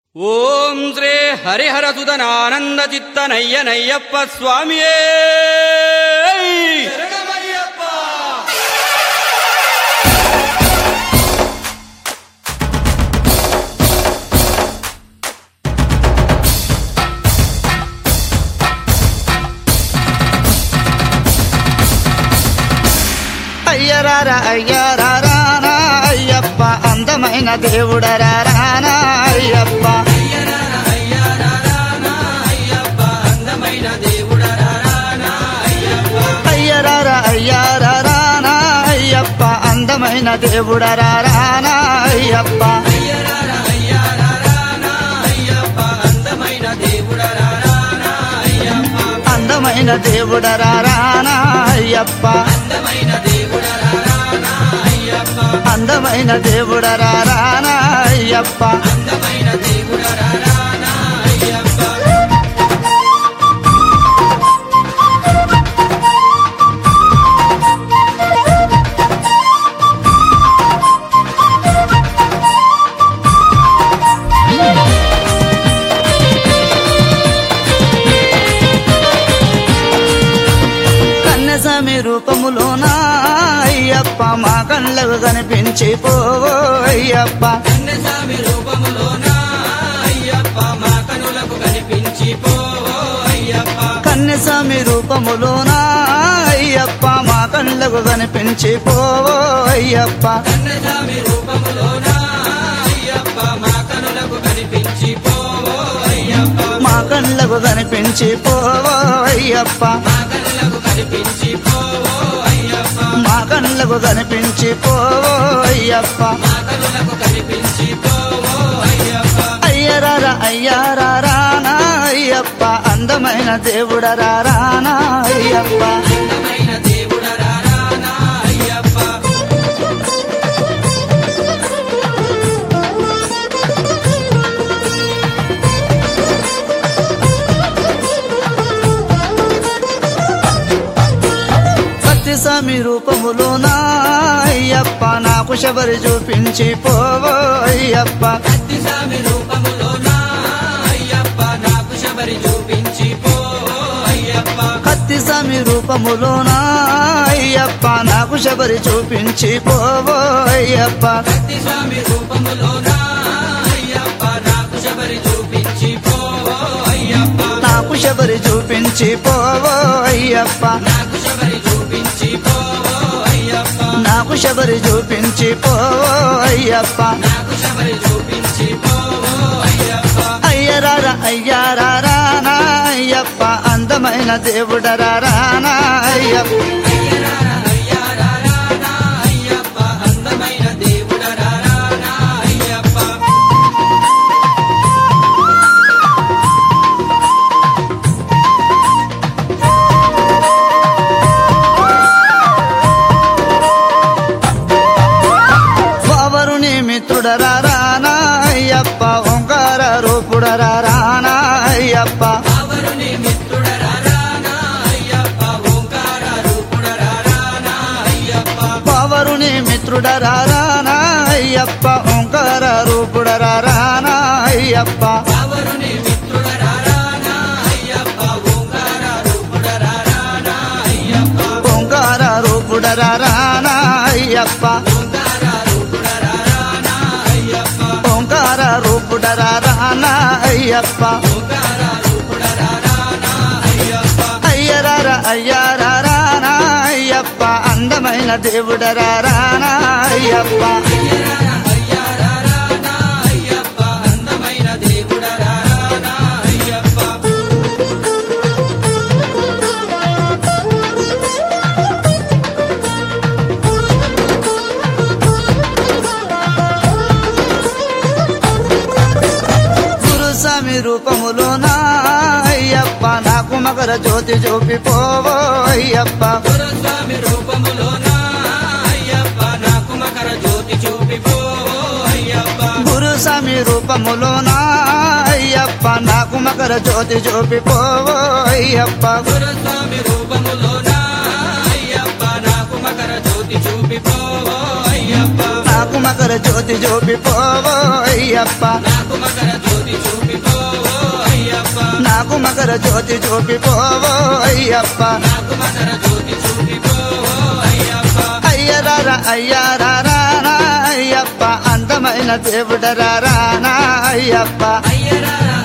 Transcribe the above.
ఓం శ్రీ హరిహర సుదనానంద చిత్తనయ్య నయ్యప్ప స్వామియే అయ్యరారా అయ్యారానా అయ్యప్ప అందమైన దేవుడరా రానా అయ్యప్ప అయ్యరారా అయ్యారానా అయ్యప్ప అందమైన దేవుడరా రానా అయ్యప్ప అందమైన దేవుడరా రానా అయ్యప్ప అందమైన దేవుడరా రానా అయ్యప్ప కన్నస్వామి రూపములోనా అయ్యప్ప మా కళ్ళకు కనిపించి పోవో అయ్యప్ప కన్నస్వామి రూపములోనా అయ్యప్ప మా కళ్ళకు కనిపించి పోవో అయ్యప్ప మా కళ్ళకు కనిపించి పోవో అయ్యప్ప మా కళ్ళకు కనిపించి పోవో అయ్యప్ప అయ్యరారా అయ్యారా రానా అయ్యప్ప అందమైన దేవుడరా రానా అయ్యప్ప సత్యస్వామి రూపములోనా అయ్యప్ప నాకు శబరి చూపించి పోవో అయ్యప్ప కత్తిస్వామి రూపములోనా అయ్యప్ప నాకు శబరి చూపించి పోవో అయ్యప్ప నాకు శబరి చూపించి పోవో అయ్యప్ప నాకు శబరి చూపించి పోవో అయ్యప్ప అయ్యరారా అయ్యారా రానా అయ్యప్ప అందమైన దేవుడరా రానా అయ్యప్ప వావరుని మిత్రుడరా రానా అయ్యప్ప ఓంకార రూపుడరా రానా అయ్యప్ప పవరుని మిత్రుడరా రానా అయ్యప్ప ఓంకార రూపుడరా రానా అయ్యప్ప ఓంకార రూపుడరా రానా అయ్యప్ప ఓంకార రూపుడరా రానా అయ్యప్ప అయ్యరారా అయ్యారా రానా అయ్యప్ప అందమైన దేవుడరా రానా అయ్యప్ప గురుస్వామి రూపములోనా అయ్యప్ప నాకు మకర జ్యోతి చూపి పోవో అయ్యప్ప గురుస్వామి రూపములోనా అయ్యప్ప నాకు మకర జ్యోతి చూపి పోవో అయ్యప్ప స్వామి రూపములోనా అయ్యప్ప నాకు మకర జ్యోతి జ్యోతి చూపిపోవో అయ్యప్ప నాకు మకర జ్యోతి చూపిపోవో అయ్యప్ప నాకు మకర జ్యోతి చూపిపోవో అయ్యప్ప నాకు మకర జ్యోతి చూపిపోవో అయ్యప్ప నాకు మకర జ్యోతి చూపిపోవో అయ్యప్ప అయ్యరారా అయ్యారారా అయ్యప్ప అందమైన దేవుడరారా అయ్యప్ప అయ్యరారా